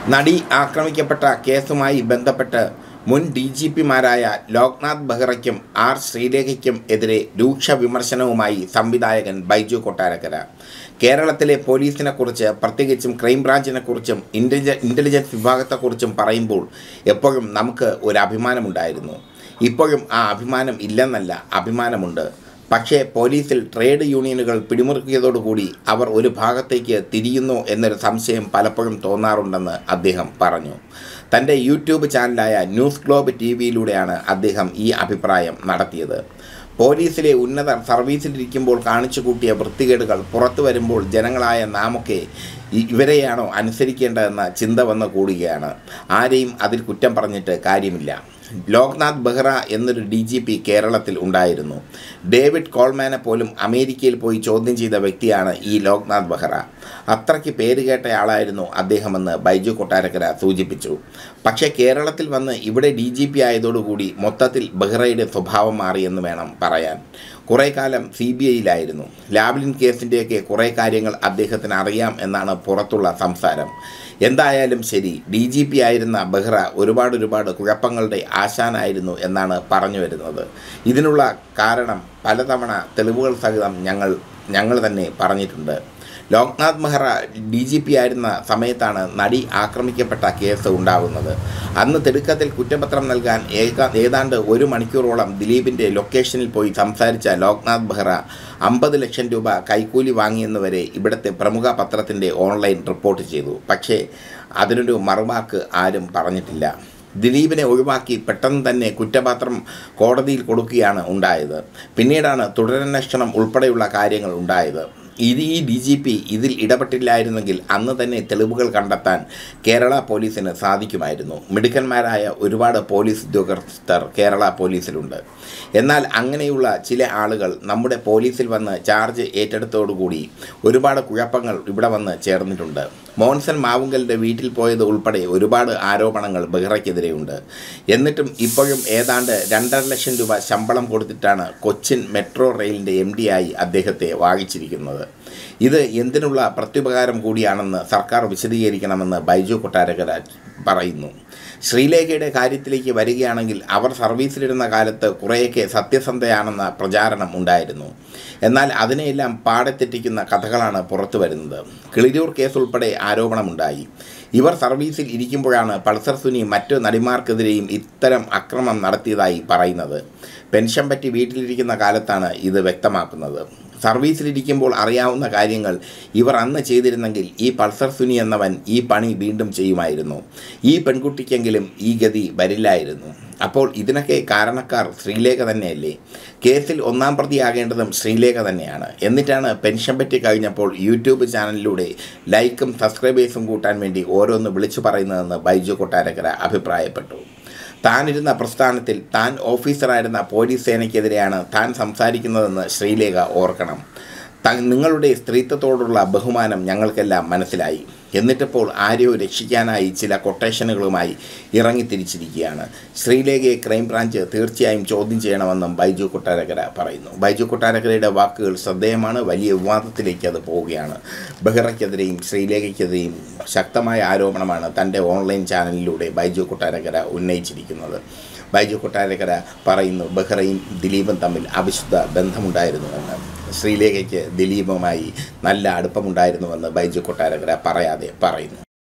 നടി ആക്രമിക്കപ്പെട്ട കേസുമായി ബന്ധപ്പെട്ട് മുൻ ഡി ജി പിമാരായ ലോക്നാഥ് ബെഹ്റയ്ക്കും ആർ ശ്രീലേഖയ്ക്കും എതിരെ രൂക്ഷ വിമർശനവുമായി സംവിധായകൻ ബൈജു കൊട്ടാരക്കര കേരളത്തിലെ പോലീസിനെക്കുറിച്ച് പ്രത്യേകിച്ചും ക്രൈംബ്രാഞ്ചിനെക്കുറിച്ചും ഇൻ്റലിജ ഇൻ്റലിജൻസ് വിഭാഗത്തെക്കുറിച്ചും പറയുമ്പോൾ എപ്പോഴും നമുക്ക് ഒരു അഭിമാനമുണ്ടായിരുന്നു ഇപ്പോഴും ആ അഭിമാനം ഇല്ലെന്നല്ല അഭിമാനമുണ്ട് പക്ഷേ പോലീസിൽ ട്രേഡ് യൂണിയനുകൾ പിടിമുറുക്കിയതോടുകൂടി അവർ ഒരു ഭാഗത്തേക്ക് തിരിയുന്നു എന്നൊരു സംശയം പലപ്പോഴും തോന്നാറുണ്ടെന്ന് അദ്ദേഹം പറഞ്ഞു തൻ്റെ യൂട്യൂബ് ചാനലായ ന്യൂസ് ഗ്ലോബ് ടി വിയിലൂടെയാണ് അദ്ദേഹം ഈ അഭിപ്രായം നടത്തിയത് പോലീസിലെ ഉന്നതർ സർവീസിലിരിക്കുമ്പോൾ കാണിച്ചു കൂട്ടിയ വൃത്തികേടുകൾ പുറത്തു വരുമ്പോൾ ജനങ്ങളായ നാമൊക്കെ ഇ- ഇവരെയാണോ അനുസരിക്കേണ്ടതെന്ന ചിന്ത വന്ന് കൂടുകയാണ് ആരെയും അതിൽ കുറ്റം പറഞ്ഞിട്ട് കാര്യമില്ല ലോക്നാഥ് ബെഹ്റ എന്നൊരു ഡി ജി പി കേരളത്തിൽ ഉണ്ടായിരുന്നു ഡേവിഡ് കോൾമാനെ പോലും അമേരിക്കയിൽ പോയി ചോദ്യം ചെയ്ത വ്യക്തിയാണ് ഈ ലോക്നാഥ് ബെഹ്റ അത്രയ്ക്ക് പേരുകേട്ട ആളായിരുന്നു അദ്ദേഹമെന്ന് ബൈജു കൊട്ടാരക്കര സൂചിപ്പിച്ചു പക്ഷേ കേരളത്തിൽ വന്ന് ഇവിടെ ഡി ജി പി ആയതോടുകൂടി മൊത്തത്തിൽ ബെഹ്റയുടെ സ്വഭാവം മാറിയെന്ന് വേണം പറയാൻ കുറേ കാലം സി ബി ഐയിലായിരുന്നു ലാവ്ലിൻ കേസിൻ്റെയൊക്കെ കുറേ കാര്യങ്ങൾ അദ്ദേഹത്തിന് അറിയാം എന്നാണ് പുറത്തുള്ള സംസാരം എന്തായാലും ശരി ഡി ജി പി ആയിരുന്ന ബെഹ്റ ഒരുപാട് ഒരുപാട് കുഴപ്പങ്ങളുടെ ആശാനായിരുന്നു എന്നാണ് പറഞ്ഞു വരുന്നത് ഇതിനുള്ള കാരണം പലതവണ തെളിവുകൾ സഹിതം ഞങ്ങൾ ഞങ്ങൾ തന്നെ പറഞ്ഞിട്ടുണ്ട് Loknath Mehra D G P ആയിരുന്ന സമയത്താണ് നടി ആക്രമിക്കപ്പെട്ട കേസ് ഉണ്ടാകുന്നത് അന്ന് തിടുക്കത്തിൽ കുറ്റപത്രം നൽകാൻ ഏക ഏതാണ്ട് ഒരു മണിക്കൂറോളം ദിലീപിൻ്റെ ലൊക്കേഷനിൽ പോയി സംസാരിച്ച ലോക്നാഥ് ബെഹ്റ അമ്പത് ലക്ഷം രൂപ കൈക്കൂലി വാങ്ങിയെന്ന് വരെ ഇവിടുത്തെ പ്രമുഖ പത്രത്തിൻ്റെ ഓൺലൈൻ റിപ്പോർട്ട് ചെയ്തു പക്ഷേ അതിനൊരു മറുവാക്ക് ആരും പറഞ്ഞിട്ടില്ല ദിലീപിനെ ഒഴിവാക്കി പെട്ടെന്ന് തന്നെ കുറ്റപത്രം കോടതിയിൽ കൊടുക്കുകയാണ് ഉണ്ടായത് പിന്നീടാണ് തുടരന്വേഷണം ഉൾപ്പെടെയുള്ള കാര്യങ്ങൾ ഉണ്ടായത് ഇത് ഈ ഡി ജി പി ഇതിൽ ഇടപെട്ടില്ലായിരുന്നെങ്കിൽ അന്ന് തന്നെ തെളിവുകൾ കണ്ടെത്താൻ കേരള പോലീസിന് സാധിക്കുമായിരുന്നു മിടുക്കന്മാരായ ഒരുപാട് പോലീസ് ഉദ്യോഗസ്ഥർ കേരള പോലീസിലുണ്ട് എന്നാൽ അങ്ങനെയുള്ള ചില ആളുകൾ നമ്മുടെ പോലീസിൽ വന്ന് ചാർജ് ഏറ്റെടുത്തോടുകൂടി ഒരുപാട് കുഴപ്പങ്ങൾ ഇവിടെ വന്ന് ചേർന്നിട്ടുണ്ട് മോൻസൺ മാവുങ്കലിൻ്റെ വീട്ടിൽ പോയത് ഉൾപ്പെടെ ഒരുപാട് ആരോപണങ്ങൾ ബെഹ്റയ്ക്കെതിരെയുണ്ട് എന്നിട്ടും ഇപ്പോഴും ഏതാണ്ട് രണ്ടര ലക്ഷം രൂപ ശമ്പളം കൊടുത്തിട്ടാണ് കൊച്ചിൻ മെട്രോ റെയിലിൻ്റെ എം ആയി അദ്ദേഹത്തെ വാങ്ങിച്ചിരിക്കുന്നത് ഇത് എന്തിനുള്ള പ്രത്യുപകാരം കൂടിയാണെന്ന് സർക്കാർ വിശദീകരിക്കണമെന്ന് ബൈജു കൊട്ടാരക്കര പറയുന്നു ശ്രീലേഖയുടെ കാര്യത്തിലേക്ക് വരികയാണെങ്കിൽ അവർ സർവീസിലിരുന്ന കാലത്ത് കുറേയൊക്കെ സത്യസന്ധയാണെന്ന പ്രചാരണം ഉണ്ടായിരുന്നു എന്നാൽ അതിനെയെല്ലാം പാടെ തെറ്റിക്കുന്ന കഥകളാണ് പുറത്തു വരുന്നത് കിളിരൂർ കേസ് ഉൾപ്പെടെ ആരോപണമുണ്ടായി ഇവർ സർവീസിൽ ഇരിക്കുമ്പോഴാണ് പൾസർ സുനി മറ്റു നടിമാർക്കെതിരെയും ഇത്തരം അക്രമം നടത്തിയതായി പറയുന്നത് പെൻഷൻ പറ്റി വീട്ടിലിരിക്കുന്ന കാലത്താണ് ഇത് വ്യക്തമാക്കുന്നത് സർവീസിലിരിക്കുമ്പോൾ അറിയാവുന്ന കാര്യങ്ങൾ ഇവർ അന്ന് ചെയ്തിരുന്നെങ്കിൽ ഈ പൾസർ സുനി എന്നവൻ ഈ പണി വീണ്ടും ചെയ്യുമായിരുന്നു ഈ പെൺകുട്ടിക്കെങ്കിലും ഈ ഗതി വരില്ലായിരുന്നു അപ്പോൾ ഇതിനൊക്കെ കാരണക്കാർ ശ്രീലേഖ തന്നെയല്ലേ കേസിൽ ഒന്നാം പ്രതിയാകേണ്ടതും ശ്രീലേഖ തന്നെയാണ് എന്നിട്ടാണ് പെൻഷൻ പറ്റി കഴിഞ്ഞപ്പോൾ യൂട്യൂബ് ചാനലിലൂടെ ലൈക്കും സബ്സ്ക്രൈബേഴ്സും കൂട്ടാൻ വേണ്ടി ഓരോന്ന് വിളിച്ചു പറയുന്നതെന്ന് ബൈജു കൊട്ടാരക്കര അഭിപ്രായപ്പെട്ടു താനിരുന്ന പ്രസ്ഥാനത്തിൽ താൻ ഓഫീസറായിരുന്ന പോലീസ് സേനയ്ക്കെതിരെയാണ് താൻ സംസാരിക്കുന്നതെന്ന് ശ്രീലേഖ ഓർക്കണം ത- നിങ്ങളുടെ സ്ത്രീത്വത്തോടുള്ള ബഹുമാനം ഞങ്ങൾക്കെല്ലാം മനസ്സിലായി എന്നിട്ടിപ്പോൾ ആരെയോ രക്ഷിക്കാനായി ചില കൊട്ടേഷനുകളുമായി ഇറങ്ങിത്തിരിച്ചിരിക്കുകയാണ് ശ്രീലേഖയെ ക്രൈംബ്രാഞ്ച് തീർച്ചയായും ചോദ്യം ചെയ്യണമെന്നും ബൈജു കൊട്ടാരക്കര പറയുന്നു ബൈജു കൊട്ടാരക്കരയുടെ വാക്കുകൾ ശ്രദ്ധേയമാണ് വലിയ വിവാദത്തിലേക്ക് അത് പോവുകയാണ് ബെഹ്റയ്ക്കെതിരെയും ശ്രീലേഖയ്ക്കെതിരെയും ശക്തമായ ആരോപണമാണ് തൻ്റെ ഓൺലൈൻ ചാനലിലൂടെ ബൈജു കൊട്ടാരക്കര ഉന്നയിച്ചിരിക്കുന്നത് ബൈജു കൊട്ടാരക്കര പറയുന്നു ബെഹ്റയും ദിലീപും തമ്മിൽ അവിശുദ്ധ ബന്ധമുണ്ടായിരുന്നുവെന്ന് ശ്രീലേഖയ്ക്ക് ദിലീപുമായി നല്ല അടുപ്പമുണ്ടായിരുന്നുവെന്ന് ബൈജു കൊട്ടാരക്കര പറയാതെ പറയുന്നു